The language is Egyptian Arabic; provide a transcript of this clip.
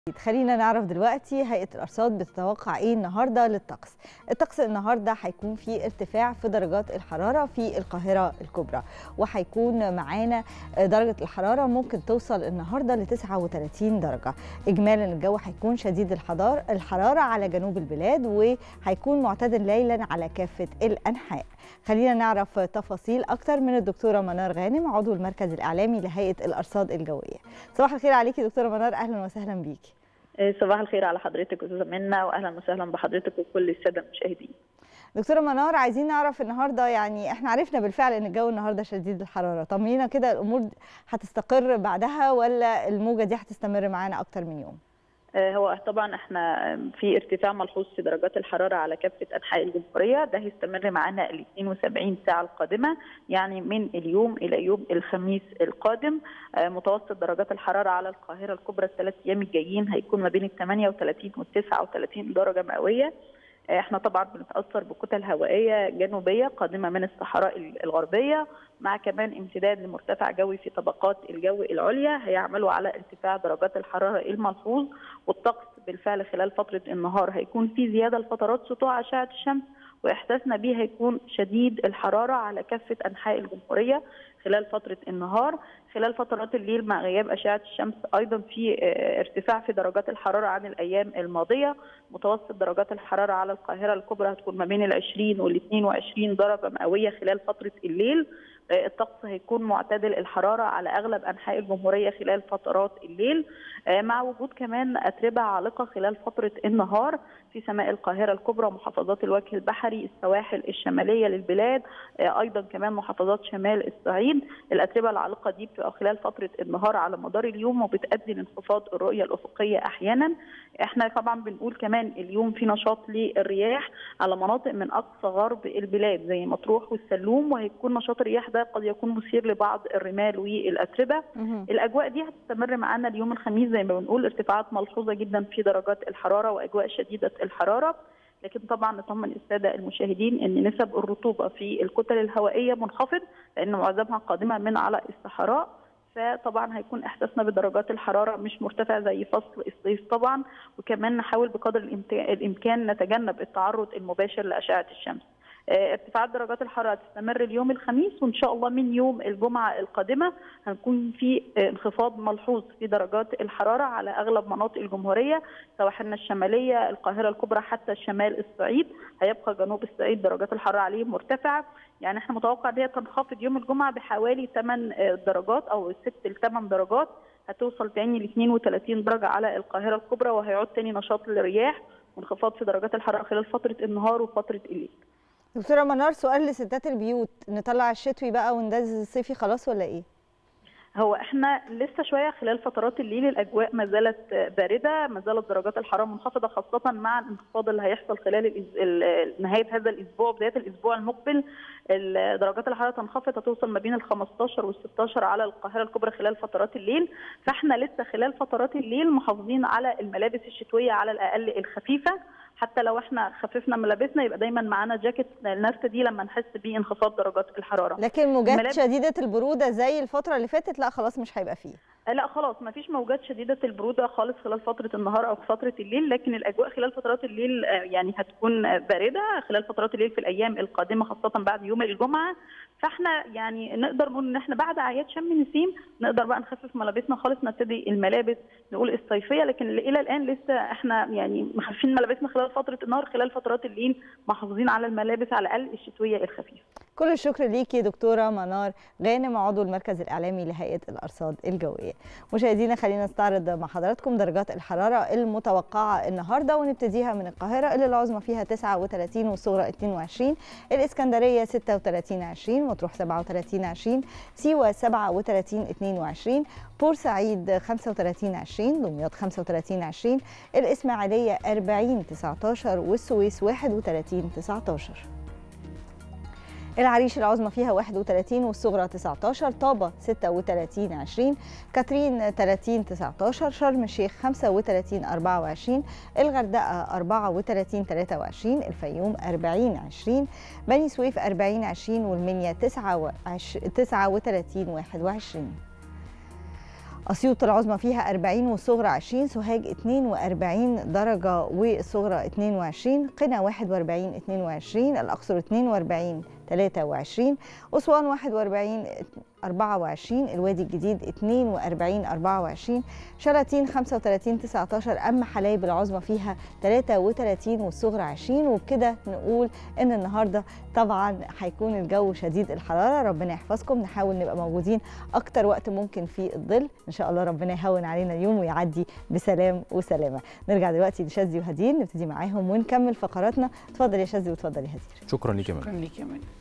خلينا نعرف دلوقتي هيئة الأرصاد بتتوقع إيه النهاردة للطقس الطقس النهاردة هيكون في ارتفاع في درجات الحرارة في القاهرة الكبرى وهيكون معانا درجة الحرارة ممكن توصل النهاردة ل 39 درجة إجمالا الجو هيكون شديد الحضار الحرارة على جنوب البلاد وهيكون معتدل ليلا على كافة الأنحاء خلينا نعرف تفاصيل أكتر من الدكتورة منار غانم عضو المركز الإعلامي لهيئة الأرصاد الجوية صباح الخير عليكي دكتورة منار أهلا وسهلا بيكي صباح الخير على حضرتك استاذه منى واهلا وسهلا بحضرتك وكل الساده المشاهدين دكتوره منار عايزين نعرف النهارده يعني احنا عرفنا بالفعل ان الجو النهارده شديد الحراره طمنينا كده الامور هتستقر بعدها ولا الموجه دي هتستمر معانا اكتر من يوم هو طبعا احنا في ارتفاع ملحوظ في درجات الحراره على كافه انحاء الجمهوريه ده هيستمر معانا ال 72 ساعه القادمه يعني من اليوم الى يوم الخميس القادم متوسط درجات الحراره على القاهره الكبرى الثلاث ايام الجايين هيكون ما بين ال 38 وال 39 درجه مئويه احنا طبعا بنتاثر بكتل هوائيه جنوبيه قادمه من الصحراء الغربيه مع كمان امتداد لمرتفع جوي في طبقات الجو العليا هيعملوا على ارتفاع درجات الحراره الملحوظ والطقس بالفعل خلال فتره النهار هيكون في زياده لفترات سطوع اشعه الشمس واحساسنا بيه هيكون شديد الحراره على كافه انحاء الجمهوريه خلال فتره النهار خلال فترات الليل مع غياب اشعه الشمس ايضا في ارتفاع في درجات الحراره عن الايام الماضيه متوسط درجات الحراره على القاهره الكبرى هتكون ما بين ال 20 وال 22 درجه مئويه خلال فتره الليل الطقس هيكون معتدل الحراره على اغلب انحاء الجمهوريه خلال فترات الليل مع وجود كمان اتربه عالقه خلال فتره النهار في سماء القاهره الكبرى محافظات الوجه البحري السواحل الشماليه للبلاد ايضا كمان محافظات شمال الصعيد الاتربه العالقه دي بتبقى خلال فتره النهار على مدار اليوم وبتؤدي لانخفاض الرؤيه الافقيه احيانا احنا طبعا بنقول كمان اليوم في نشاط للرياح على مناطق من اقصى غرب البلاد زي مطروح والسلوم وهيكون نشاط الرياح ده قد يكون مثير لبعض الرمال والاتربه الاجواء دي هتستمر معانا اليوم الخميس زي ما بنقول ارتفاعات ملحوظه جدا في درجات الحراره واجواء شديده الحراره لكن طبعا نطمن الساده المشاهدين ان نسب الرطوبه في الكتل الهوائيه منخفض لان معظمها قادمه من على الصحراء فطبعا هيكون احساسنا بدرجات الحراره مش مرتفع زي فصل الصيف طبعا وكمان نحاول بقدر الامكان نتجنب التعرض المباشر لاشعه الشمس. ارتفاعات درجات الحراره تستمر اليوم الخميس وان شاء الله من يوم الجمعه القادمه هنكون في انخفاض ملحوظ في درجات الحراره على اغلب مناطق الجمهوريه سواحلنا الشماليه القاهره الكبرى حتى شمال الصعيد هيبقى جنوب الصعيد درجات الحراره عليه مرتفعه يعني احنا متوقع ان هي تنخفض يوم الجمعه بحوالي 8 درجات او 6 ل 8 درجات هتوصل تاني ل 32 درجه على القاهره الكبرى وهيعود تاني نشاط للرياح وانخفاض في درجات الحراره خلال فتره النهار وفتره الليل. دكتوره منار سؤال لستات البيوت نطلع الشتوي بقى وندز الصيفي خلاص ولا ايه؟ هو احنا لسه شويه خلال فترات الليل الاجواء ما زالت بارده ما زالت درجات الحراره منخفضه خاصه مع الانخفاض اللي هيحصل خلال نهايه هذا الاسبوع بدايه الاسبوع المقبل درجات الحراره تنخفض هتوصل ما بين ال 15 وال 16 على القاهره الكبرى خلال فترات الليل فاحنا لسه خلال فترات الليل محافظين على الملابس الشتويه على الاقل الخفيفه حتى لو احنا خففنا ملابسنا يبقى دايما معانا جاكيت نرتدي لما نحس بانخفاض درجات الحراره لكن موجات ملابس... شديده البروده زي الفتره اللي فاتت لا خلاص مش هيبقى فيه لا خلاص ما فيش موجات شديده البروده خالص خلال فتره النهار او فتره الليل لكن الاجواء خلال فترات الليل يعني هتكون بارده خلال فترات الليل في الايام القادمه خاصه بعد يوم الجمعه فاحنا يعني نقدر نقول ان احنا بعد اعياد شم النسيم نقدر بقى نخفف ملابسنا خالص نبتدي الملابس نقول الصيفيه لكن الى الان لسه احنا يعني مخففين ملابسنا خلال فتره النهار خلال فترات الليل محافظين على الملابس على الاقل الشتويه الخفيفه. كل الشكر ليكي دكتوره منار غانم عضو المركز الاعلامي لهيئه الارصاد الجويه. مشاهدينا خلينا نستعرض مع حضراتكم درجات الحراره المتوقعه النهارده ونبتديها من القاهره اللي العظمى فيها 39 والصغرى 22 الاسكندريه 36 20 مطروح 37 20 سيوه 37 22 بورسعيد 35 20 دمياط 35 20 الاسماعيليه 40 19 والسويس 31 19 العريش العظمى فيها 31 والصغرى 19 طابة 36 20 كاترين 30 19 شرم الشيخ 35 24 الغردقة 34 23 الفيوم 40 20 بني سويف 40 20 والمنيا 39 21 اسيوط العظمى فيها 40 والصغرى 20 سوهاج 42 درجه والصغرى 22 قنا 41 22 الاقصر 42 23 أسوان 41 24 الوادي الجديد 42 24 شلاتين 35 19 أما حلايب العظمى فيها 33 والصغرى 20 وبكده نقول إن النهاردة طبعا هيكون الجو شديد الحرارة ربنا يحفظكم نحاول نبقى موجودين أكتر وقت ممكن في الظل إن شاء الله ربنا يهون علينا اليوم ويعدي بسلام وسلامة نرجع دلوقتي لشاذلي وهدين نبتدي معاهم ونكمل فقراتنا اتفضل يا شاذلي واتفضل يا هدير شكرا ليك يا شكرا ليك يا منى